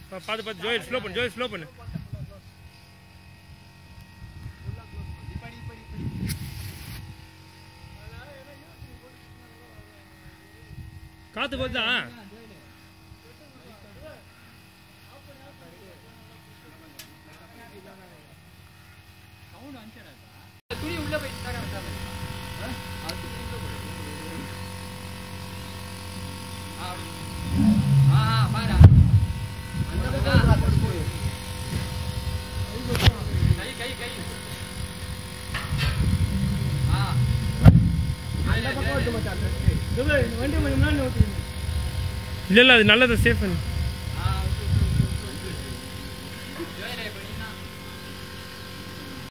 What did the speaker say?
பா- பார்த்து பார்த்து ஜோயில் ஸ்லோ பண்ணு ஜோயில் ஸ்லோ பண்ணு காத்து போதா துணி உள்ள போயிட்டு தான் வந்தாங்க. ஆ? அது துணி உள்ள போயிடு. ஆ, அப்படி. ஆ, ஆ, பாரு. அந்த பக்கம் ஆ, போடு, போடு. கை கை கை ஆ இல்லை இல்லை அது நல்லது சேஃப் பண்ணு